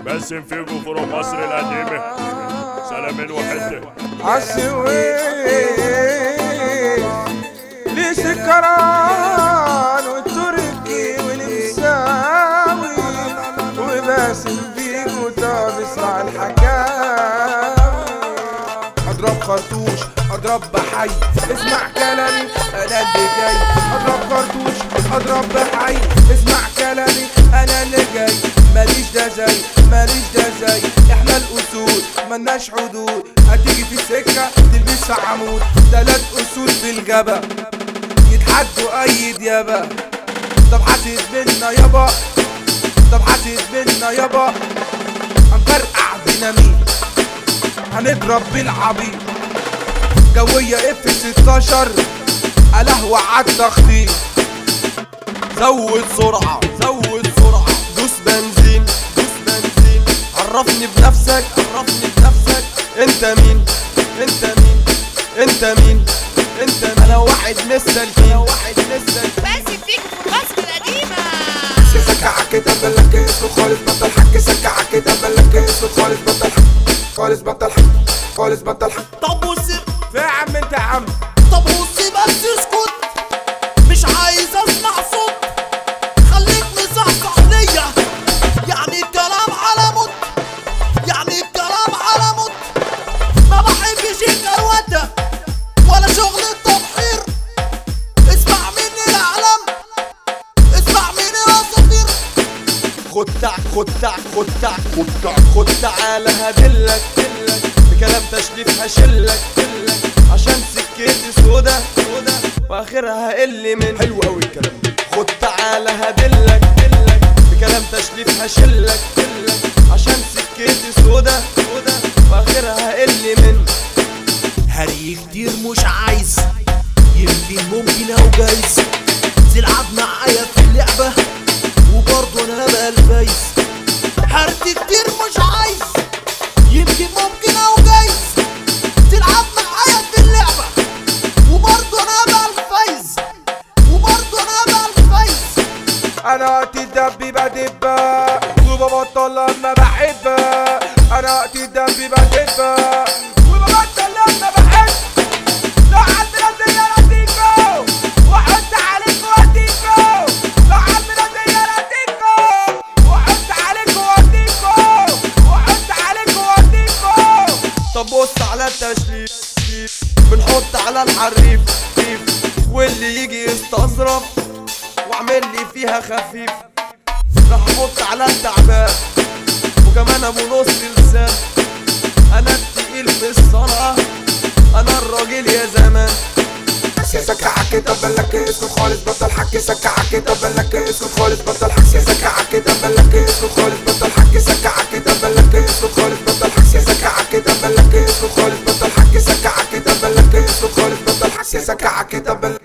باسم فيجو فروم مصر القديمة سلامين وحدة عالسويس ليه سكران والتركي والمساوي وباسم بيجو طابس مع الحكاوي اضرب خرطوش اضرب بحي اسمع كلامي انا اللي جاي اضرب خرطوش اضرب بحي اسمع كلامي انا اللي جاي ماليش ده زي ماليش ده زي احنا الاسود ملناش حدود هتيجي في السكه تلبسها عمود تلات اصول في الغابه يتحدوا اي ديابه طب حاسس بينا يابا طب حاسس بينا يابا هنفرقع ديناميت هنضرب بالعبيط جوية اف 16 الهوى عالتخطيط زود سرعة زود سرعة دوس بنزين دوس بنزين عرفني بنفسك عرفني بنفسك انت مين انت مين انت مين انت مين انا واحد مستلكين انا واحد مستلكين باسم فيك في مصر القديمة سكع كده بلك اسود خالص بطل حك سكع كده بلك اسود خالص بطل حك خالص بطل حك خالص بطل حك طب بص في يا عم انت يا عم طب بص بس اسكت مش عايز اسمع صوت خليك مصحصح ليا يعني الكلام على مت يعني الكلام على مت ما بحبش الكروته ولا شغل التبحير اسمع مني الاعلام اسمع مني الاساطير خد تع خد تع خد تع خد تع خد تعالى هدلك دلك بكلام تشليف هشلك دلك عشان سكتي سودا سودا واخرها قل من حلو قوي الكلام ده خد تعالى هدلك دلك بكلام تشليف هشلك دلك عشان سكتي سودا سودا واخرها قل من هري كتير مش عايز يمكن ممكن او جايز تلعب معايا في اللعبة وبرضه انا بقى الفايز هري كتير مش عايز يمكن ممكن او جايز تلعب معايا في اللعبة وبرضه انا بقى الفايز وبرضه انا بقى الفايز انا وقت الدب بدبها وببطل لما بحبها انا وقت الدب بدبها وببطل لما بحب لو عندنا زي لطيفة واحط عليك واديكو لو عندنا زي لطيفة واحط عليك واديكو واحط عليك واديكو طب بص على التشليف بنحط على الحريف خفيف واللي يجي يستظرف واعمل لي فيها خفيف راح احط على التعبان وكمان ابو نص لسان انا التقيل في الصنعة انا الراجل يا زمان سكع كده بلك اسود خالص بطل حكي سكع كده بلك اسود خالص بطل حكي سكع كده بلك اسود خالص بطل حكي سكع كده بلك اسود خالص بطل حكي سكع كده بلك اسود خالص بطل حكي سكع كده بلك اسود خالص بطل حكي سكع كده بلك